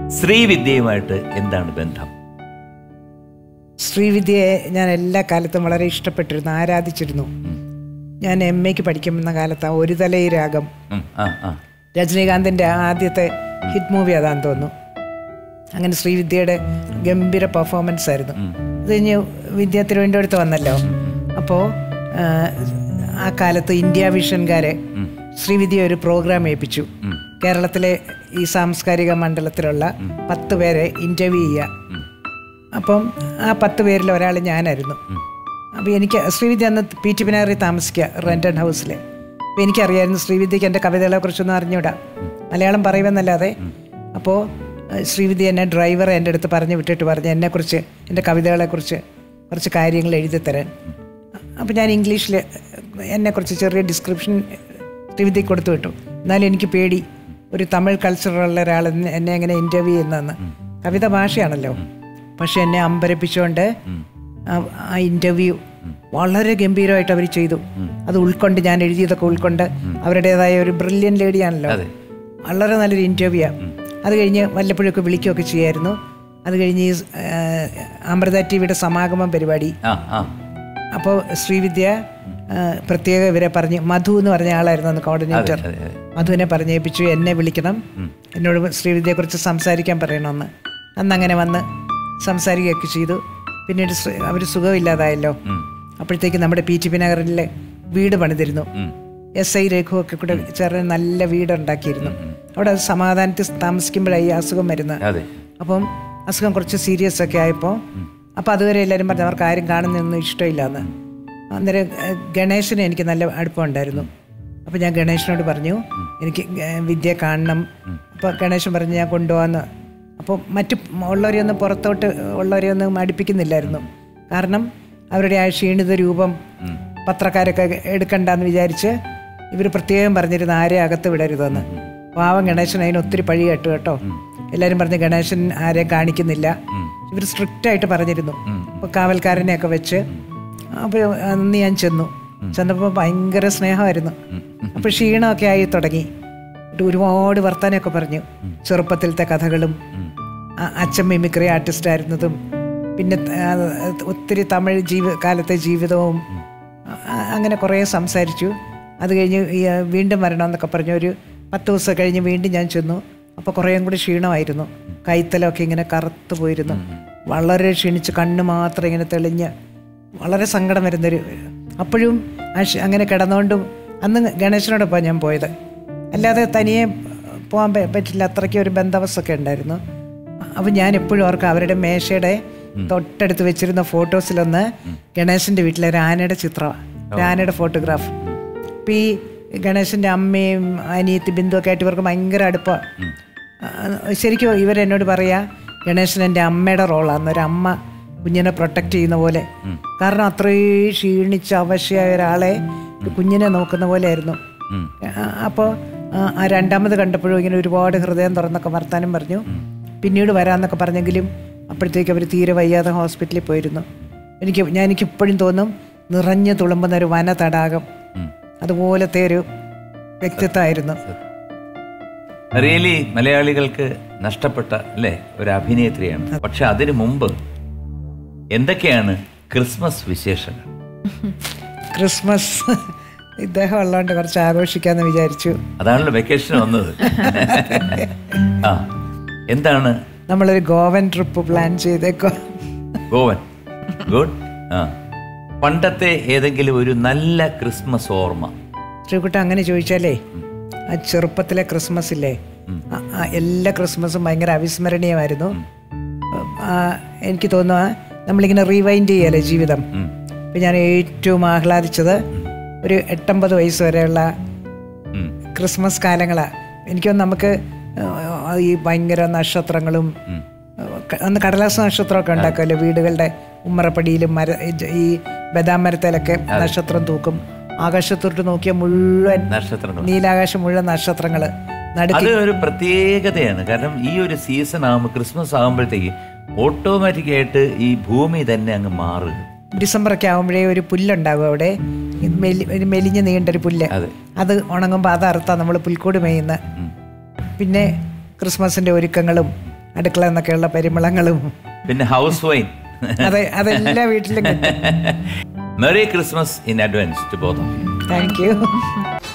ശ്രീവിദ്യയുമായിട്ട് എന്താണ് ബന്ധം ശ്രീവിദ്യയെ ഞാൻ എല്ലാ കാലത്തും വളരെ ഇഷ്ടപ്പെട്ടിരുന്നു ആരാധിച്ചിരുന്നു ഞാൻ എം എക്ക് പഠിക്കുന്ന കാലത്ത് ഒരു തലൈ രാഗം ഉം, ആ ആ രജനീകാന്തിൻ്റെ ആദ്യത്തെ ഹിറ്റ് മൂവി അതാന്ന് തോന്നുന്നു അങ്ങനെ ശ്രീവിദ്യയുടെ ഗംഭീര പെർഫോമൻസ് ആയിരുന്നു അത് കഴിഞ്ഞ് വിദ്യ തിരുവനന്തപുരത്ത് വന്നല്ലോ അപ്പോൾ ആ കാലത്ത് ഇന്ത്യ വിഷൻകാരെ ശ്രീവിദ്യ ഒരു പ്രോഗ്രാം ഏൽപ്പിച്ചു കേരളത്തിലെ ഈ സാംസ്കാരിക മണ്ഡലത്തിലുള്ള പത്ത് പേരെ ഇൻ്റർവ്യൂ ചെയ്യുക അപ്പം ആ പത്ത് പേരിൽ ഒരാൾ ഞാനായിരുന്നു അപ്പോൾ എനിക്ക് ശ്രീവിദ്യ അന്ന് പി ടി പിനാറി താമസിക്കുക റെൻറ്റൺ ഹൗസിൽ അപ്പോൾ എനിക്കറിയായിരുന്നു ശ്രീവിദ്യക്ക് എൻ്റെ കവിതകളെ കുറിച്ചൊന്നും അറിഞ്ഞൂടാ മലയാളം പറയുമെന്നല്ലാതെ അപ്പോൾ ശ്രീവിദ്യ എന്നെ ഡ്രൈവർ എൻ്റെ അടുത്ത് പറഞ്ഞു വിട്ടിട്ട് പറഞ്ഞു എന്നെക്കുറിച്ച് എൻ്റെ കവിതകളെക്കുറിച്ച് കുറച്ച് കാര്യങ്ങൾ എഴുതി തരാൻ അപ്പോൾ ഞാൻ ഇംഗ്ലീഷിൽ എന്നെക്കുറിച്ച് ചെറിയ ഡിസ്ക്രിപ്ഷൻ ശ്രീവിദ്യക്ക് കൊടുത്തു വിട്ടു എന്നാലും എനിക്ക് പേടി ഒരു തമിഴ് കൾച്ചറുള്ള ഒരാൾ എന്നെ- എന്നെ എങ്ങനെ ഇൻ്റർവ്യൂ ചെയ്യുന്നതെന്ന് കവിത ഭാഷയാണല്ലോ പക്ഷെ എന്നെ അമ്പരപ്പിച്ചുകൊണ്ട് ആ- ആ ഇൻ്റർവ്യൂ വളരെ ഗംഭീരമായിട്ട് അവർ ചെയ്തു അത് ഉൾക്കൊണ്ട് ഞാൻ എഴുതിയതൊക്കെ ഉൾക്കൊണ്ട് അവരുടേതായ ഒരു ബ്രില്യൻ ലേഡിയാണല്ലോ വളരെ നല്ലൊരു ഇൻ്റർവ്യൂ അത് കഴിഞ്ഞ് വല്ലപ്പോഴൊക്കെ വിളിക്കുകയൊക്കെ ചെയ്യായിരുന്നു അത് കഴിഞ്ഞ് ഈ ആ, അമൃത ടി വിയുടെ സമാഗമം പരിപാടി ആ ആ അപ്പോൾ ശ്രീവിദ്യ ആ, പ്രത്യേക ഇവരെ പറഞ്ഞ് മധു എന്ന് പറഞ്ഞ ആളായിരുന്നു അന്ന് കോർഡിനേറ്റർ അതെ അതെ മധുവിനെ പറഞ്ഞേൽപ്പിച്ചു എന്നെ വിളിക്കണം എന്നോട് ശ്രീവിദ്യയെക്കുറിച്ച് സംസാരിക്കാൻ പറയണമെന്ന് അന്ന് അങ്ങനെ വന്ന് സംസാരിക്കുകയൊക്കെ ചെയ്തു പിന്നീട് അവർ സുഖമില്ലാതായല്ലോ അപ്പോഴത്തേക്ക് നമ്മുടെ പി ടി പി നഗറിലെ വീട് പണിതിരുന്നു എസ് ഐ രഘു ഒക്കെ കൂടെ ചേർന്ന് നല്ല വീട് ഉണ്ടാക്കിയിരുന്നു അവിടെ അത് സമാധാനത്തിൽ താമസിക്കുമ്പോഴായി ഈ അസുഖം വരുന്നത് അതെ അപ്പം അസുഖം കുറച്ച് സീരിയസ് ഒക്കെ ആയപ്പോൾ അപ്പോൾ അതുവരെ എല്ലാവരും പറഞ്ഞു അവർക്ക് ആരും കാണുന്നതൊന്നും ഇഷ്ടമില്ല എന്ന് അന്നേരം ഏഹ്, ഗണേശന് എനിക്ക് നല്ല അടുപ്പമുണ്ടായിരുന്നു അപ്പോൾ ഞാൻ ഗണേശനോട് പറഞ്ഞു എനിക്ക് ഏഹ്, വിദ്യ കാണണം അപ്പോൾ ഗണേശൻ പറഞ്ഞു ഞാൻ കൊണ്ടുപോകാമെന്ന് അപ്പോൾ മറ്റു ഉള്ളവരെയൊന്നും പുറത്തോട്ട് ഉള്ളവരെയൊന്നും അടുപ്പിക്കുന്നില്ലായിരുന്നു കാരണം അവരുടെ ആ ക്ഷീണിത രൂപം പത്രക്കാരൊക്കെ എടുക്കണ്ടെന്ന് വിചാരിച്ച് ഇവർ പ്രത്യേകം പറഞ്ഞിരുന്നു ആരെ അകത്ത് വിടരുതെന്ന് പാവം ഗണേശൻ അതിന് ഒത്തിരി പഴി കേട്ടു കേട്ടോ എല്ലാവരും പറഞ്ഞ് ഗണേശൻ ആരെ കാണിക്കുന്നില്ല ഇവർ സ്ട്രിക്റ്റ് ആയിട്ട് പറഞ്ഞിരുന്നു അപ്പോൾ കാവൽക്കാരനെയൊക്കെ വെച്ച് അപ്പോൾ അന്ന് ഞാൻ ചെന്നു ചെന്നപ്പോൾ ഭയങ്കര സ്നേഹമായിരുന്നു അപ്പോൾ ക്ഷീണമൊക്കെ ആയി തുടങ്ങി എന്നിട്ട് ഒരുപാട് വർത്താനമൊക്കെ പറഞ്ഞു ചെറുപ്പത്തിലത്തെ കഥകളും ആ- അച്ഛൻ മിമിക്രി ആർട്ടിസ്റ്റ് ആയിരുന്നതും പിന്നെ ആ, ഒത്തിരി തമിഴ് ജീവ കാലത്തെ ജീവിതവും ആ- അങ്ങനെ കുറേ സംസാരിച്ചു അത് കഴിഞ്ഞ് ഈ, ആ, വീണ്ടും വരണമെന്നൊക്കെ പറഞ്ഞു ഒരു പത്ത് ദിവസം കഴിഞ്ഞ് വീണ്ടും ഞാൻ ചെന്നു അപ്പോൾ കുറേയും കൂടി ക്ഷീണമായിരുന്നു കൈത്തലമൊക്കെ ഇങ്ങനെ കറുത്തു പോയിരുന്നു വളരെ ക്ഷീണിച്ച് കണ്ണ് മാത്രം ഇങ്ങനെ തെളിഞ്ഞ് വളരെ സങ്കടം വരുന്നൊരു അപ്പോഴും ആ ക്ഷ- അങ്ങനെ കിടന്നുകൊണ്ടും അന്ന് ഗണേശനോടൊപ്പം ഞാൻ പോയത് അല്ലാതെ തനിയെ പോകാൻ പ- പറ്റില്ല അത്രയ്ക്ക് ഒരു ബന്ധവസ്തൊക്കെ ഉണ്ടായിരുന്നു അപ്പം ഞാൻ എപ്പോഴും ഓർക്കും അവരുടെ മേശയുടെ തൊട്ടടുത്ത് വെച്ചിരുന്ന ഫോട്ടോസിലൊന്ന് ഗണേശൻ്റെ വീട്ടിലെ ഒരു ആനയുടെ ചിത്രമാണ് ഒരു ആനയുടെ ഫോട്ടോഗ്രാഫ് അപ്പം ഈ ഗണേശൻ്റെ അമ്മയും അനിയത്തി ബിന്ദുവൊക്കെ ആയിട്ട് ഇവർക്ക് ഭയങ്കര അടുപ്പമാണ് ശരിക്കും ഇവരെന്നോട് പറയാ ഗണേശൻ എൻ്റെ അമ്മയുടെ റോളാണ് ഒരു അമ്മ കുഞ്ഞിനെ പ്രൊട്ടക്റ്റ് ചെയ്യുന്ന പോലെ കാരണം അത്രയും ക്ഷീണിച്ച് അവശയായ ഒരാളെ ഒരു കുഞ്ഞിനെ നോക്കുന്ന പോലെയായിരുന്നു അപ്പോൾ ആ രണ്ടാമത് കണ്ടപ്പോഴും ഇങ്ങനെ ഒരുപാട് ഹൃദയം തുറന്നൊക്കെ വർത്താനം പറഞ്ഞു പിന്നീട് വരാമെന്നൊക്കെ പറഞ്ഞെങ്കിലും അപ്പോഴത്തേക്ക് അവർ തീരെ വയ്യാതെ ഹോസ്പിറ്റലിൽ പോയിരുന്നു എനിക്ക് ഞാൻ എനിക്ക് ഇപ്പോഴും തോന്നും നിറഞ്ഞു തുളുമ്പുന്ന ഒരു വന തടാകം അതുപോലത്തെ ഒരു വ്യക്തിത്വമായിരുന്നു റിയലി മലയാളികൾക്ക് നഷ്ടപ്പെട്ട അല്ലേ ഒരു അഭിനേത്രിയാണ് പക്ഷെ അതിനു മുമ്പ് എന്തൊക്കെയാണ് ക്രിസ്മസ് വിശേഷങ്ങൾ ക്രിസ്മസ് ഇദ്ദേഹം ഉള്ളതുകൊണ്ട് കുറച്ച് ആഘോഷിക്കാമെന്ന് വിചാരിച്ചു അതാണല്ലോ വെക്കേഷൻ വന്നത് ആ എന്താണ് നമ്മളൊരു ഗോവൻ ട്രിപ്പ് പ്ലാൻ ചെയ്തേക്കോ ഗോവൻ ഗുഡ് ആ പണ്ടത്തെ ഏതെങ്കിലും ഒരു നല്ല ക്രിസ്മസ് ഓർമ്മ ശ്രീകുട്ട അങ്ങനെ ചോദിച്ചാലേ ആ ചെറുപ്പത്തിലെ ക്രിസ്മസ് ഇല്ലേ ആ- ആ എല്ലാ ക്രിസ്മസും ഭയങ്കര അവിസ്മരണീയമായിരുന്നു ആ, എനിക്ക് തോന്നുക നമ്മളിങ്ങനെ റീവൈൻഡ് ചെയ്യല്ലേ ജീവിതം ഇപ്പം ഞാൻ ഏറ്റവും ആഹ്ലാദിച്ചത് ഒരു എട്ടമ്പത് വയസ്സ് വരെയുള്ള ഉം. ക്രിസ്മസ് കാലങ്ങളാണ് എനിക്കൊന്ന് നമുക്ക് ആ, ഈ ഭയങ്കര നക്ഷത്രങ്ങളും ക- അന്ന് കടലാസ് നക്ഷത്രമൊക്കെ ഉണ്ടാക്കുമല്ലോ വീടുകളുടെ ഉമ്മറപ്പടിയിലും മര ഈ ബദാം മരത്തിലൊക്കെ നക്ഷത്രം തൂക്കും ആകാശത്തോട്ട് നോക്കിയ മുഴുവൻ നക്ഷത്രങ്ങൾ നീലാകാശം മുഴുവൻ നക്ഷത്രങ്ങൾ നടുക്ക് അത് ഒരു പ്രത്യേകതയാണ് കാരണം ഈ ഒരു സീസൺ ആകുമ്പോൾ ക്രിസ്മസ് ആകുമ്പോഴത്തേക്ക് ഓട്ടോമാറ്റിക് ആയിട്ട് ഈ ഭൂമി തന്നെ അങ്ങ് മാറുക ഡിസംബറൊക്കെ ആകുമ്പോഴേ ഒരു പുല്ലുണ്ടാകും അവിടെ ഇത് മെലി ഒരു മെലിഞ്ഞ് നീണ്ടൊരു പുല്ല് അതെ. അത് ഉണങ്ങുമ്പോൾ അത് അറുത്താ നമ്മൾ പുൽക്കൂട് മേയുന്ന പിന്നെ ക്രിസ്മസിൻ്റെ ഒരുക്കങ്ങളും അടുക്കള എന്നൊക്കെയുള്ള പരിമളങ്ങളും പിന്നെ ഹൗസ് വൈൻ അതെ അതെല്ലാ വീട്ടിലും കിട്ടും merry Christmas in advance to both of you thank U